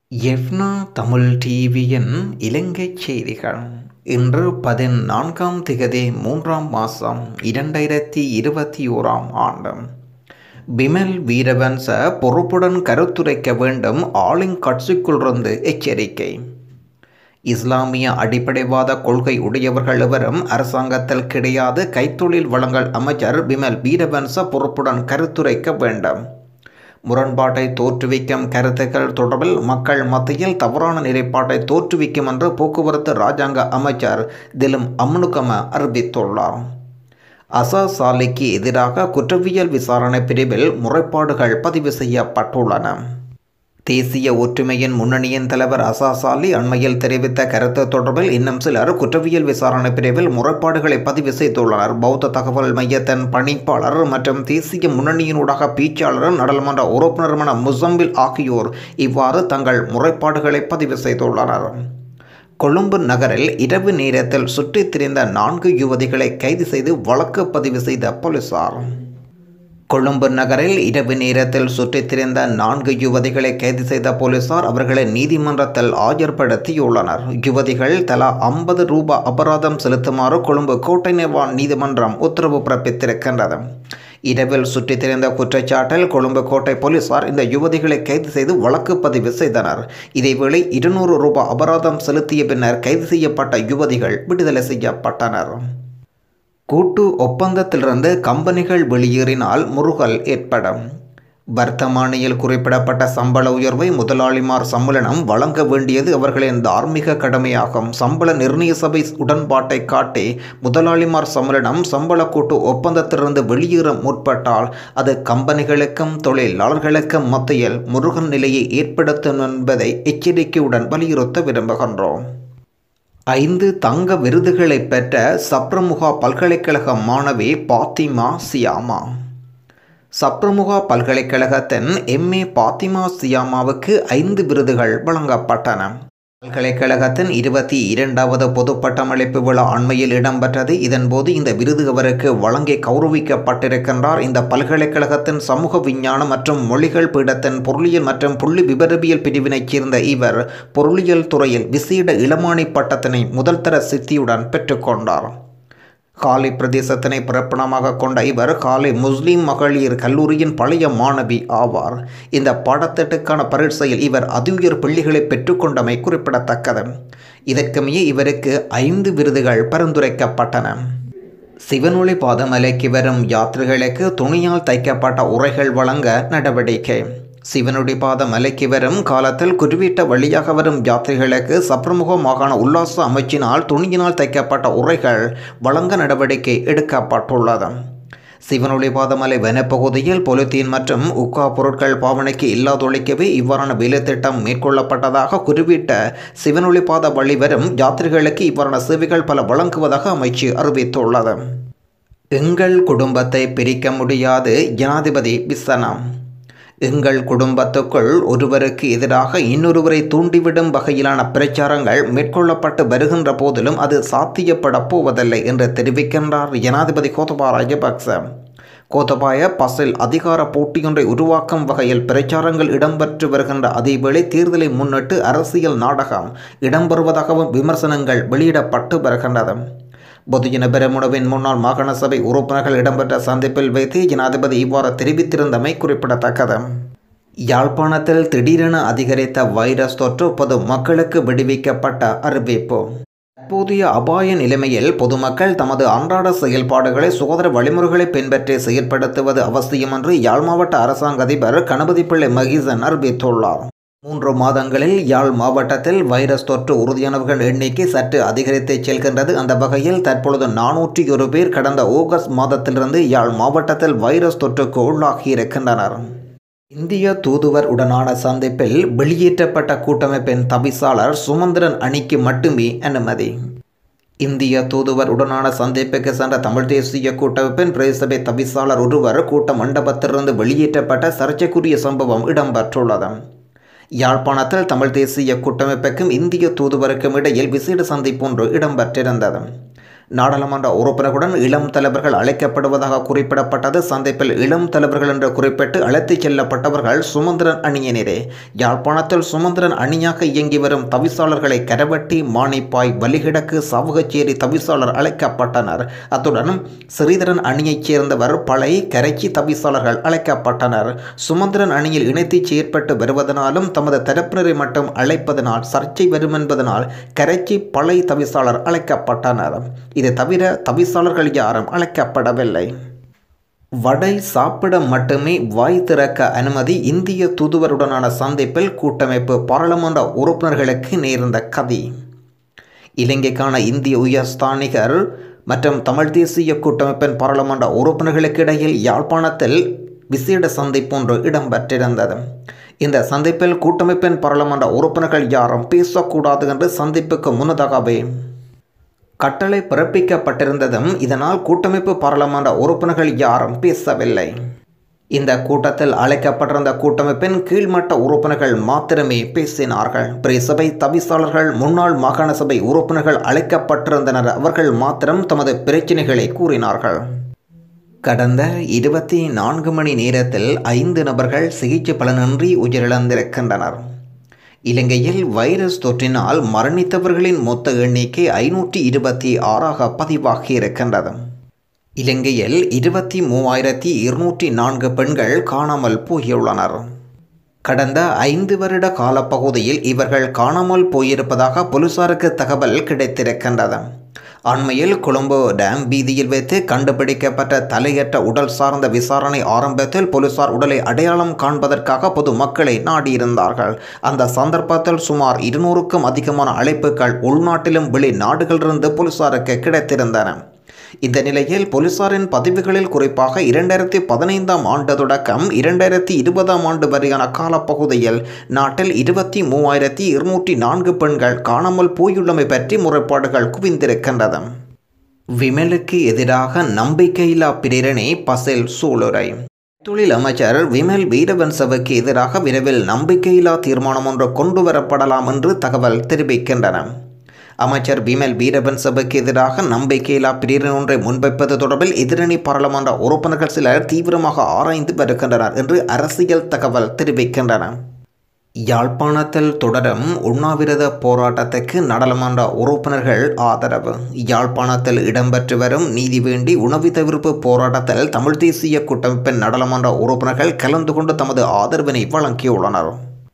எஃப்னா தமிழ் டிவியின் இலங்கைச் செய்திகள் இன்று பதினான்காம் திகதி மூன்றாம் மாதம் இரண்டாயிரத்தி இருபத்தி ஓராம் ஆண்டு பிமல் வீரவன்ச பொறுப்புடன் கருத்துரைக்க வேண்டும் ஆளுங் கட்சிக்குள்ளிருந்து எச்சரிக்கை இஸ்லாமிய அடிப்படைவாத கொள்கை உடையவர்கள் எவரும் அரசாங்கத்தில் கிடையாது கைத்தொழில் வழங்கல் அமைச்சர் பிமல் வீரவன்ச பொறுப்புடன் கருத்துரைக்க வேண்டும் முரண்பாட்டை தோற்றுவிக்கும் கருத்துக்கள் தொடர்பில் மக்கள் மத்தியில் தவறான நிலைப்பாட்டை தோற்றுவிக்கும் என்று போக்குவரத்து இராஜாங்க அமைச்சர் திலும் அம்னுகம அறிவித்துள்ளார் அசா சாலிக்கு எதிராக குற்றவியல் விசாரணை பிரிவில் முறைப்பாடுகள் பதிவு செய்யப்பட்டுள்ளன தேசிய ஒற்றுமையின் முன்னணியின் தலைவர் அசா சாலி அண்மையில் தெரிவித்த கருத்து தொடர்பில் இன்னும் சிலர் குற்றவியல் விசாரணை பிரிவில் முறைப்பாடுகளை பதிவு செய்துள்ளனர் பௌத்த தகவல் மையத்தின் பணிப்பாளர் மற்றும் தேசிய முன்னணியினூடாக பேச்சாளர் நாடாளுமன்ற உறுப்பினருமான முசம்பில் ஆகியோர் இவ்வாறு தங்கள் முறைப்பாடுகளை பதிவு செய்துள்ளனர் கொழும்பு நகரில் இரவு நேரத்தில் சுற்றித் திரிந்த நான்கு யுவதிகளை கைது செய்து வழக்கு பதிவு செய்த போலீசார் கொழும்பு நகரில் இரவு நேரத்தில் சுற்றித் திரிந்த நான்கு யுவதிகளை கைது செய்த போலீசார் அவர்களை நீதிமன்றத்தில் ஆஜர்படுத்தியுள்ளனர் யுவதிகள் தலா ஐம்பது ரூபாய் அபராதம் செலுத்துமாறு கொழும்பு கோட்டை நேவான் நீதிமன்றம் உத்தரவு பிறப்பித்திருக்கின்றது இரவில் சுற்றித் திரிந்த குற்றச்சாட்டில் கொழும்பு கோட்டை போலீசார் இந்த யுவதிகளை கைது செய்து வழக்கு பதிவு செய்தனர் இதேவேளை இருநூறு ரூபாய் அபராதம் செலுத்திய பின்னர் கைது செய்யப்பட்ட யுவதிகள் விடுதலை செய்யப்பட்டனர் கூட்டு ஒப்பந்தத்திலிருந்து கம்பெனிகள் வெளியேறினால் முருகல் ஏற்படும் வர்த்தமானியில் குறிப்பிடப்பட்ட சம்பள உயர்வை முதலாளிமார் சம்மேளனம் வழங்க வேண்டியது அவர்களின் தார்மீக கடமையாகும் சம்பள நிர்ணய சபை உடன்பாட்டை காட்டி முதலாளிமார் சம்மேளனம் சம்பள கூட்டு ஒப்பந்தத்திலிருந்து வெளியேற முற்பட்டால் அது கம்பெனிகளுக்கும் தொழிலாளர்களுக்கும் மத்தியில் முருகன் நிலையை ஏற்படுத்தும் என்பதை எச்சரிக்கையுடன் வலியுறுத்த விரும்புகின்றோம் ஐந்து தங்க விருதுகளை பெற்ற சப்ரமுகா பல்கலைக்கழக மாணவி பாத்திமா சியாமா சப்ரமுகா பல்கலைக்கழகத்தின் எம்ஏ பாத்திமா சியாமாவுக்கு ஐந்து விருதுகள் வழங்கப்பட்டன பல்கலைக்கழகத்தின் இருபத்தி இரண்டாவது பொது பட்டமளிப்பு விழா அண்மையில் இடம்பெற்றது இதன்போது இந்த விருது அவருக்கு வழங்கி கௌரவிக்கப்பட்டிருக்கின்றார் இந்த பல்கலைக்கழகத்தின் சமூக விஞ்ஞானம் மற்றும் மொழிகள் பீடத்தின் பொருளியல் மற்றும் புள்ளி விபரவியல் பிரிவினைச் சேர்ந்த இவர் பொருளியல் துறையில் விசேட இளமானி பட்டத்தினை முதல் தர சித்தியுடன் பெற்றுக்கொண்டார் காலி பிரதேசத்தினை பிறப்பிடமாக கொண்ட இவர் காலி முஸ்லீம் மகளிர் கல்லூரியின் பழைய மாணவி ஆவார் இந்த பாடத்திட்டக்கான பரீட்சையில் இவர் அதிஉயர் பிள்ளைகளை பெற்றுக்கொண்டமை குறிப்பிடத்தக்கது இதற்குமையே இவருக்கு ஐந்து விருதுகள் பரிந்துரைக்கப்பட்டன சிவனொளி பாதமலைக்கு வரும் யாத்திரைகளுக்கு துணியால் தைக்கப்பட்ட உரைகள் வழங்க நடவடிக்கை சிவனுடி பாத மலைக்கு வரும் காலத்தில் குறிப்பிட்ட வழியாக வரும் யாத்திரைகளுக்கு சப்ரமுக மாகாண உல்லாச அமைச்சினால் துணியினால் தைக்கப்பட்ட உரைகள் வழங்க நடவடிக்கை எடுக்கப்பட்டுள்ளது சிவனொளி பாதமலை வனப்பகுதியில் பொலித்தீன் மற்றும் உக்கா பொருட்கள் பாவனைக்கு இல்லாதொழிக்கவே இவ்வாறான வேலைத்திட்டம் மேற்கொள்ளப்பட்டதாக குறிப்பிட்ட சிவனொளி பாத வழி வரும் யாத்திரைகளுக்கு இவ்வாறான சேவைகள் பல வழங்குவதாக அமைச்சு அறிவித்துள்ளது எங்கள் குடும்பத்தை பிரிக்க முடியாது ஜனாதிபதி விசனம் எங்கள் குடும்பத்துக்குள் ஒருவருக்கு எதிராக இன்னொருவரை தூண்டிவிடும் வகையிலான பிரச்சாரங்கள் மேற்கொள்ளப்பட்டு வருகின்ற போதிலும் அது சாத்தியப்பட போவதில்லை என்று தெரிவிக்கின்றார் ஜனாதிபதி கோத்தபா ராஜபக்ச கோத்தபாய பஸ்ஸில் அதிகார போட்டியொன்றை உருவாக்கும் வகையில் பிரச்சாரங்கள் இடம்பெற்று வருகின்ற அதேவேளை தேர்தலை முன்னிட்டு அரசியல் நாடகம் இடம்பெறுவதாகவும் விமர்சனங்கள் வெளியிடப்பட்டு வருகின்றது பொதுஜன பெருமுனவின் முன்னாள் மாகாண சபை உறுப்பினர்கள் இடம்பெற்ற சந்திப்பில் வைத்து ஜனாதிபதி இவ்வாறு தெரிவித்திருந்தமை குறிப்பிடத்தக்கது யாழ்ப்பாணத்தில் திடீரென அதிகரித்த வைரஸ் தொற்று பொது மக்களுக்கு விடுவிக்கப்பட்ட அறிவிப்பு தற்போதைய அபாய நிலைமையில் பொதுமக்கள் தமது அன்றாட செயல்பாடுகளை சுகாதார வழிமுறைகளை பின்பற்றி செயற்படுத்துவது அவசியம் என்று யாழ் மாவட்ட அரசாங்க அதிபர் கணபதி பிள்ளை மகிசன் அறிவித்துள்ளார் மூன்று மாதங்களில் யாழ் மாவட்டத்தில் வைரஸ் தொற்று உறுதியானவர்கள் எண்ணிக்கை சற்று அதிகரித்து செல்கின்றது அந்த வகையில் தற்பொழுது நானூற்றி ஒரு பேர் கடந்த ஆகஸ்ட் மாதத்திலிருந்து யாழ் மாவட்டத்தில் வைரஸ் தொற்றுக்கு உள்ளாகி இருக்கின்றனர் இந்திய தூதுவர் உடனான சந்திப்பில் வெளியேற்றப்பட்ட கூட்டமைப்பின் தவிசாளர் சுமந்திரன் அணிக்கு மட்டுமே அனுமதி இந்திய தூதுவர் உடனான சந்திப்புக்கு சென்ற தமிழ் தேசிய கூட்டமைப்பின் பிரதேசபை தவிசாளர் ஒருவர் கூட்ட மண்டபத்திலிருந்து வெளியேற்றப்பட்ட சர்ச்சைக்குரிய சம்பவம் இடம்பெற்றுள்ளது யாழ்ப்பாணத்தில் தமிழ் தேசிய கூட்டமைப்புக்கும் இந்திய தூதுவருக்கும் இடையில் விசேட சந்திப்பு ஒன்று இடம்பெற்றிருந்தது நாடாளுமன்ற உறுப்பினர்களுடன் இளம் தலைவர்கள் அழைக்கப்படுவதாக குறிப்பிடப்பட்டது சந்திப்பில் இளம் தலைவர்கள் என்று குறிப்பிட்டு அழைத்துச் செல்லப்பட்டவர்கள் சுமந்திரன் அணியினரே யாழ்ப்பாணத்தில் சுமந்திரன் அணியாக இயங்கி வரும் தவிசாளர்களை கரவட்டி மானிப்பாய் வலிகிடக்கு சவுகச்சேரி தவிசாளர் அழைக்கப்பட்டனர் அத்துடன் ஸ்ரீதரன் அணியைச் சேர்ந்தவர் பழைய கரைச்சி தவிசாளர்கள் அழைக்கப்பட்டனர் சுமந்திரன் அணியில் இணைத்து செயற்பட்டு வருவதனாலும் தமது தரப்பினரை மட்டும் அழைப்பதனால் சர்ச்சை வரும் என்பதனால் கரைச்சி பழைய தவிசாளர் அழைக்கப்பட்டனர் இது தவிர தவிசாளர்கள் யாரும் அழைக்கப்படவில்லை வடை சாப்பிட மட்டுமே வாய் திறக்க அனுமதி இந்திய தூதுவருடனான சந்திப்பில் கூட்டமைப்பு பாராளுமன்ற உறுப்பினர்களுக்கு நேர்ந்த கதி இலங்கைக்கான இந்திய உயர்ஸ்தானிகர் மற்றும் தமிழ் தேசிய கூட்டமைப்பின் பாராளுமன்ற உறுப்பினர்களுக்கு இடையில் யாழ்ப்பாணத்தில் விசேட சந்திப்பு ஒன்று இடம்பெற்றிருந்தது இந்த சந்திப்பில் கூட்டமைப்பின் பாராளுமன்ற உறுப்பினர்கள் யாரும் பேசக்கூடாது என்று சந்திப்புக்கு முன்னதாகவே கட்டளை பிறப்பிக்கப்பட்டிருந்ததும் இதனால் கூட்டமைப்பு பாராளுமன்ற உறுப்பினர்கள் யாரும் பேசவில்லை இந்த கூட்டத்தில் அழைக்கப்பட்டிருந்த கூட்டமைப்பின் கீழ்மட்ட உறுப்பினர்கள் மாத்திரமே பேசினார்கள் பிரசபை தவிசாளர்கள் முன்னாள் மாகாண சபை உறுப்பினர்கள் அழைக்கப்பட்டிருந்தனர் அவர்கள் மாத்திரம் தமது பிரச்சினைகளை கூறினார்கள் கடந்த இருபத்தி நான்கு மணி நேரத்தில் ஐந்து நபர்கள் சிகிச்சை பலனின்றி உயிரிழந்திருக்கின்றனர் இலங்கையில் வைரஸ் தொற்றினால் மரணித்தவர்களின் மொத்த எண்ணிக்கை ஐநூற்றி இருபத்தி ஆறாக பதிவாகி இருக்கின்றது இலங்கையில் இருபத்தி மூவாயிரத்தி இருநூற்றி நான்கு பெண்கள் காணாமல் போயுள்ளனர் கடந்த ஐந்து வருட காலப்பகுதியில் இவர்கள் காணாமல் போயிருப்பதாக போலீசாருக்கு தகவல் கிடைத்திருக்கின்றது அண்மையில் கொழும்பு டேம் வீதியில் வைத்து கண்டுபிடிக்கப்பட்ட தலையற்ற உடல் சார்ந்த விசாரணை ஆரம்பத்தில் போலீசார் உடலை அடையாளம் காண்பதற்காக பொதுமக்களை நாடியிருந்தார்கள் அந்த சந்தர்ப்பத்தில் சுமார் இருநூறுக்கும் அதிகமான அழைப்புகள் உள்நாட்டிலும் வெளிநாடுகளிலிருந்து போலீசாருக்கு கிடைத்திருந்தன இந்த நிலையில் போலீசாரின் பதிவுகளில் குறிப்பாக இரண்டாயிரத்தி பதினைந்தாம் ஆண்டு தொடக்கம் இரண்டாயிரத்தி இருபதாம் ஆண்டு வரையான காலப்பகுதியில் நாட்டில் இருபத்தி மூவாயிரத்தி இருநூற்றி நான்கு பெண்கள் காணாமல் போயுள்ளமை பற்றி முறைப்பாடுகள் குவிந்திருக்கின்றது விமலுக்கு எதிராக நம்பிக்கையில்லா பிரேரணை பசில் சூளுரை தொழில் அமைச்சர் விமல் வீரவன்சவுக்கு எதிராக விரைவில் நம்பிக்கையில்லா தீர்மானம் ஒன்று கொண்டு வரப்படலாம் என்று தகவல் தெரிவிக்கின்றன அமைச்சர் பிமல் வீரவன்சபுக்கு எதிராக நம்பிக்கையில்லா பிரேரணை ஒன்றை முன்வைப்பது தொடர்பில் எதிரணி பாராளுமன்ற உறுப்பினர்கள் சிலர் தீவிரமாக ஆராய்ந்து வருகின்றனர் என்று அரசியல் தகவல் தெரிவிக்கின்றன யாழ்ப்பாணத்தில் தொடரும் உண்ணாவிரத போராட்டத்துக்கு நாடாளுமன்ற உறுப்பினர்கள் ஆதரவு யாழ்ப்பாணத்தில் இடம்பெற்று வரும் நீதி வேண்டி உணவு தவிர்ப்பு போராட்டத்தில் தமிழ் தேசிய கூட்டமைப்பின் நாடாளுமன்ற உறுப்பினர்கள் கலந்து கொண்டு தமது ஆதரவினை வழங்கியுள்ளனர்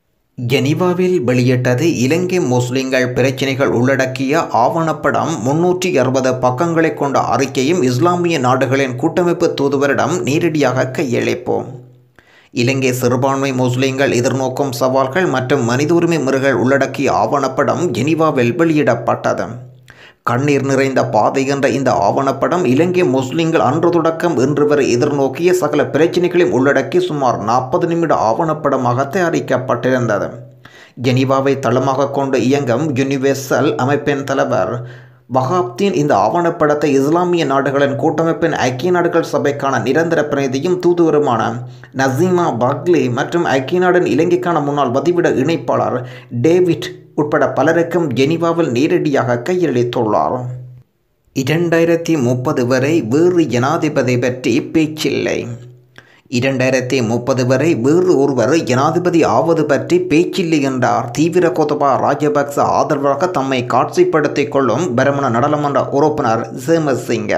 ஜெனீவாவில் வெளியிட்டது இலங்கை முஸ்லிம்கள் பிரச்சினைகள் உள்ளடக்கிய ஆவணப்படம் முன்னூற்றி அறுபது பக்கங்களை கொண்ட அறிக்கையும் இஸ்லாமிய நாடுகளின் கூட்டமைப்பு தூதுவரிடம் நேரடியாக கையளிப்போம் இலங்கை சிறுபான்மை முஸ்லிம்கள் எதிர்நோக்கும் சவால்கள் மற்றும் மனித உரிமை முறைகள் உள்ளடக்கிய ஆவணப்படம் ஜெனீவாவில் வெளியிடப்பட்டது கண்ணீர் நிறைந்த பாதை என்ற இந்த ஆவணப்படம் இலங்கை முஸ்லிம்கள் அன்று தொடக்கம் இன்று வரை எதிர்நோக்கிய சகல பிரச்சினைகளையும் உள்ளடக்கி சுமார் நாற்பது நிமிட ஆவணப்படமாக தயாரிக்கப்பட்டிருந்தது ஜெனீவாவை தளமாக கொண்டு இயங்கும் யுனிவர்சல் அமைப்பின் தலைவர் வஹாப்தீன் இந்த ஆவணப்படத்தை இஸ்லாமிய நாடுகளின் கூட்டமைப்பின் ஐக்கிய நாடுகள் சபைக்கான நிரந்தர பிரதிநிதியும் தூதுவருமான நசீமா பக்லி மற்றும் ஐக்கிய நாடின் இலங்கைக்கான முன்னாள் வதிவிட இணைப்பாளர் டேவிட் உட்பட பலருக்கும் ஜெனீவாவில் நேரடியாக கையளித்துள்ளார் இரண்டாயிரத்தி முப்பது வரை வேறு ஜனாதிபதி பற்றி பேச்சில்லை இரண்டாயிரத்தி முப்பது வரை வேறு ஒருவர் ஜனாதிபதி ஆவது பற்றி பேச்சில்லை என்றார் தீவிர கோதபா ராஜபக்ச ஆதரவாக தம்மை காட்சிப்படுத்திக் கொள்ளும் பிரமண நாடாளுமன்ற உறுப்பினர் சேமசிங்க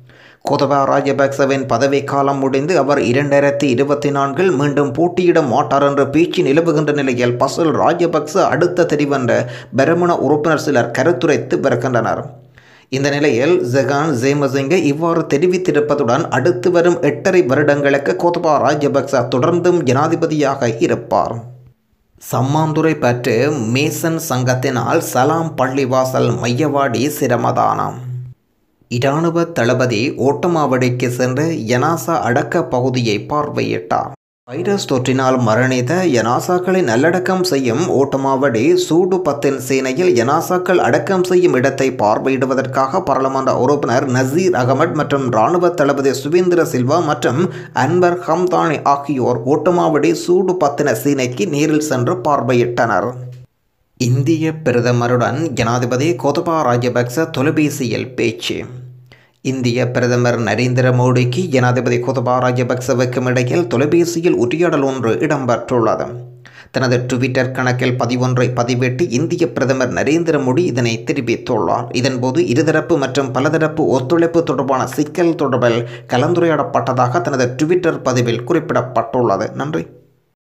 கோதபா ராஜபக்சவின் பதவி காலம் முடிந்து அவர் இரண்டாயிரத்தி இருபத்தி நான்கில் மீண்டும் போட்டியிட மாட்டார் என்ற பேச்சு நிலவுகின்ற நிலையில் பசல் ராஜபக்ச அடுத்த தெரிவென்ற பிரமண உறுப்பினர் சிலர் கருத்துரைத்து வருகின்றனர் இந்த நிலையில் ஜெகான் ஜேமசிங்க இவ்வாறு தெரிவித்திருப்பதுடன் அடுத்து வரும் எட்டரை வருடங்களுக்கு கோத்தபா ராஜபக்ச தொடர்ந்தும் ஜனாதிபதியாக இருப்பார் சம்மாந்துறை பற்று மேசன் சங்கத்தினால் சலாம் பள்ளிவாசல் மையவாடி சிரமதானம் இராணுவ தளபதி ஓட்டமாவடிக்கு சென்று யனாசா அடக்க பகுதியை பார்வையிட்டார் வைரஸ் தொற்றினால் மரணித்த யனாசாக்களை நல்லடக்கம் செய்யும் ஓட்டமாவடி சூடு பத்தின் சேனையில் யனாசாக்கள் அடக்கம் செய்யும் இடத்தை பார்வையிடுவதற்காக பாராளுமன்ற உறுப்பினர் நசீர் அகமட் மற்றும் இராணுவ தளபதி சுவேந்திர சில்வா மற்றும் அன்பர் ஹம்தானி ஆகியோர் ஓட்டமாவடி சூடு பத்தின சேனைக்கு நேரில் சென்று பார்வையிட்டனர் இந்திய பிரதமருடன் ஜனாதிபதி கோதபா ராஜபக்ச தொலைபேசியில் பேச்சு இந்திய பிரதமர் நரேந்திர மோடிக்கு ஜனாதிபதி கோதபா ராஜபக்சவுக்கும் இடையில் தொலைபேசியில் உரையாடல் ஒன்று இடம்பெற்றுள்ளது தனது ட்விட்டர் கணக்கில் பதிவொன்றை பதிவிட்டு இந்திய பிரதமர் நரேந்திர மோடி இதனை தெரிவித்துள்ளார் இதன்போது இருதரப்பு மற்றும் பலதரப்பு ஒத்துழைப்பு தொடர்பான சிக்கல் தொடர்பில் கலந்துரையாடப்பட்டதாக தனது ட்விட்டர் பதிவில் குறிப்பிடப்பட்டுள்ளது நன்றி